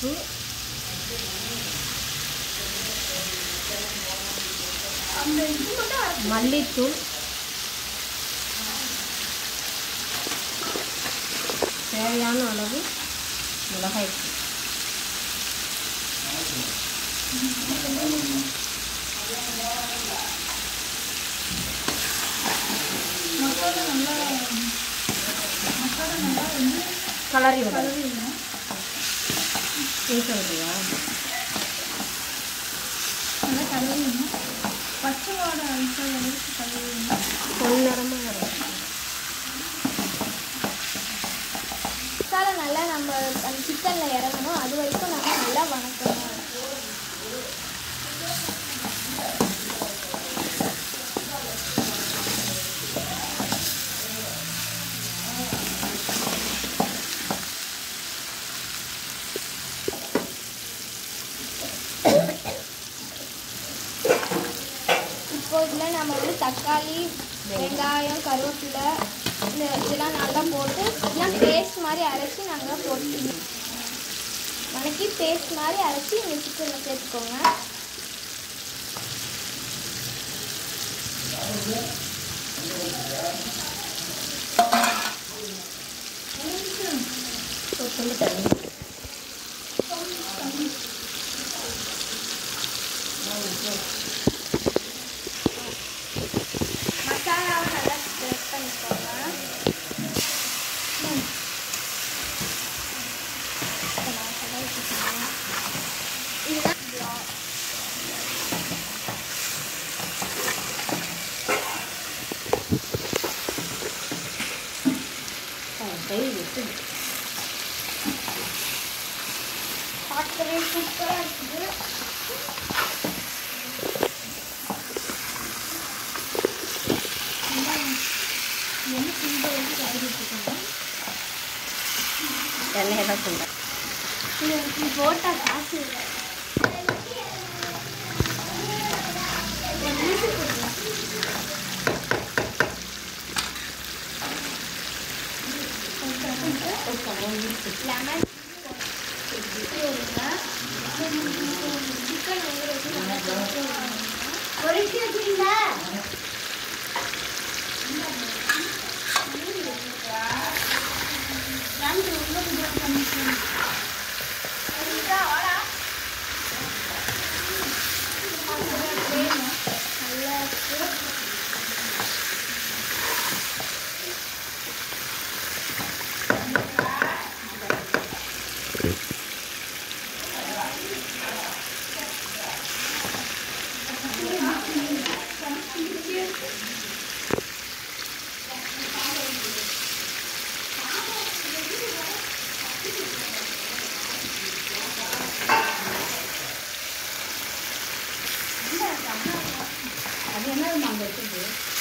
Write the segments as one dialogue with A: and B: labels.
A: உப்பு
B: அந்த இது மட்டும் அரைச்சி
A: மல்லித்தூள் தேவையான அளவு மிளகாய்த்தூள்
B: மசாலா நல்லா மசாலா நல்லா வந்து
A: கலரி விட
B: கழுவிடணும்
A: நீ சொல்றியா
B: நல்லா கழுவிடணும் பச்சை வாடை அழுத்த அளவுக்கு கழுவிடணும்
A: பொன்னிறமாக வரும்
C: மசாலா நல்லா நம்ம அந்த சிக்கனில் இறங்கணும் அது வரைக்கும் நம்ம நல்லா வணக்கணும் இப்போ இதில் நம்ம வந்து தக்காளி வெங்காயம் கருவேப்பிலை இந்த இதெல்லாம் நல்லா போட்டு இதெல்லாம் பேஸ்ட் மாதிரி அரைச்சி நல்லா போட்டு வணக்கி பேஸ்ட் மாதிரி அரைச்சி இந்த சிக்கனில் சேர்த்துக்கோங்க
A: கொஞ்சம் தண்ணி
C: மசாலாவை நல்லா ஸ்ப்ரெட் பண்ணிக்கோங்க இதுதான்
A: கை விட்டு
C: பார்க்கவே சூப்பராக இருக்குது
B: என்ன சூடு வந்து கழுவிட்டுருக்கோம்
A: எண்ணெயை தான் சொல்கிறேன்
C: இது இது போட்டால் காசு இல்லை லெமன் சிக்கன் வேக வச்சு நல்லா பொரிச்சு வச்சுருந்தா
A: அது என்ன நாங்கள் வச்சுட்டு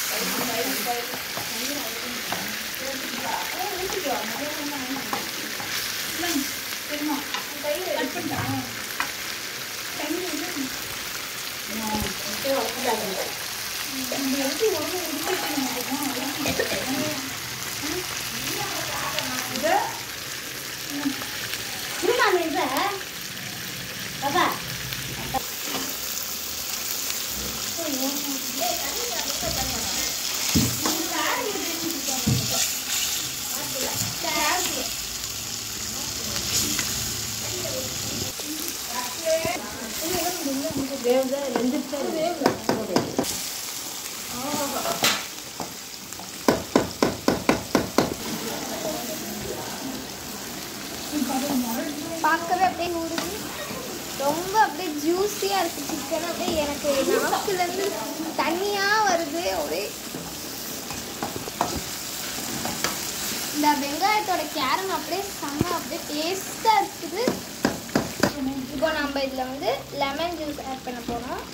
B: சரிம்மா கட் பண்ணிட்டா தண்ணி வந்து நம்ம எடுத்து ஒரு உருப்படி
A: குருமா மீன் பாப்பா வேவுதா வெந்துச்சா வேவு
C: பார்க்கவே அப்படியே ஊடுது ரொம்ப அப்படியே ஜூஸியாக இருக்குது சிக்கன் அப்படியே எனக்கு நாக்குலேருந்து தண்ணியாக வருது ஒரே இந்த வெங்காயத்தோட கேரம் அப்படியே செம்ம அப்படியே டேஸ்ட்டாக இருக்குது இப்போ நம்ம இதில் வந்து லெமன் ஜூஸ் ஆட் பண்ண போகிறோம்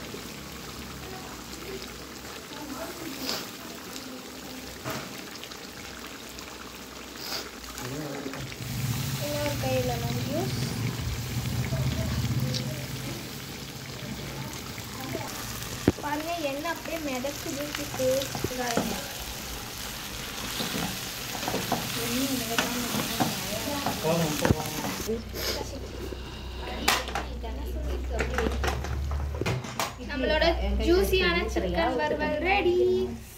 C: இன்னொரு கை லெமன் ஜூஸ் பாருங்க எண்ணெய் அப்படியே மிதக்குது டேஸ்ட்டாக நம்மளோட ஜூசியான சிக்கன் வறுவல் ரெடி